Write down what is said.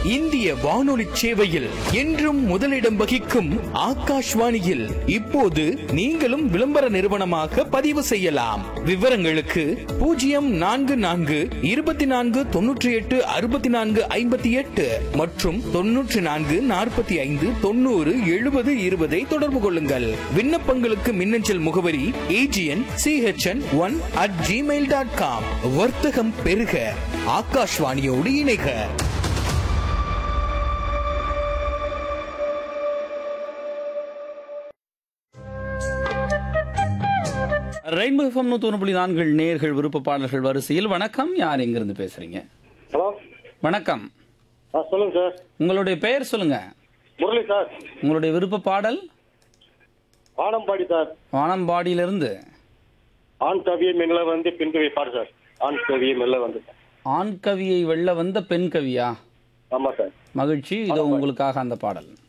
இந்திய வானொலி சேவையில் என்றும் முதலிடம் வகிக்கும் ஆகாஷ்வாணியில் இப்போது நீங்களும் விளம்பர நிறுவனமாக பதிவு செய்யலாம் விவரங்களுக்கு பூஜ்ஜியம் நான்கு நான்கு இருபத்தி நான்கு தொன்னூற்றி எட்டு அறுபத்தி நான்கு ஐம்பத்தி எட்டு மற்றும் தொன்னூற்றி நான்கு நாற்பத்தி ஐந்து தொண்ணூறு எழுபது இருபதை தொடர்பு கொள்ளுங்கள் விண்ணப்பங்களுக்கு மின்னஞ்சல் முகவரி A G N C H N one at Gmail dot com வர்த்தகம் பெருக ஆகாஷ்வாணியோடு இணைக ரெயின்போ எஃப்எம் நூற்றி புள்ளி நான்கு நேர்கள் விருப்ப பாடல்கள் வரிசையில் வணக்கம் யார் எங்கிருந்து பேசுறீங்க ஹலோ வணக்கம் ஆ சொல்லுங்க சார் உங்களுடைய பெயர் சொல்லுங்க முரளி சார் உங்களுடைய விருப்ப பாடல் வானம்பாடி சார் வானம்பாடியிலிருந்து ஆண் கவியை மெல்ல வந்து பெண் கவியை பாடு சார் ஆண் கவியை மெல்ல வந்து ஆண் கவியை வெல்ல வந்த பெண் கவியா ஆமா சார் மகிழ்ச்சி இது உங்களுக்காக அந்த பாடல்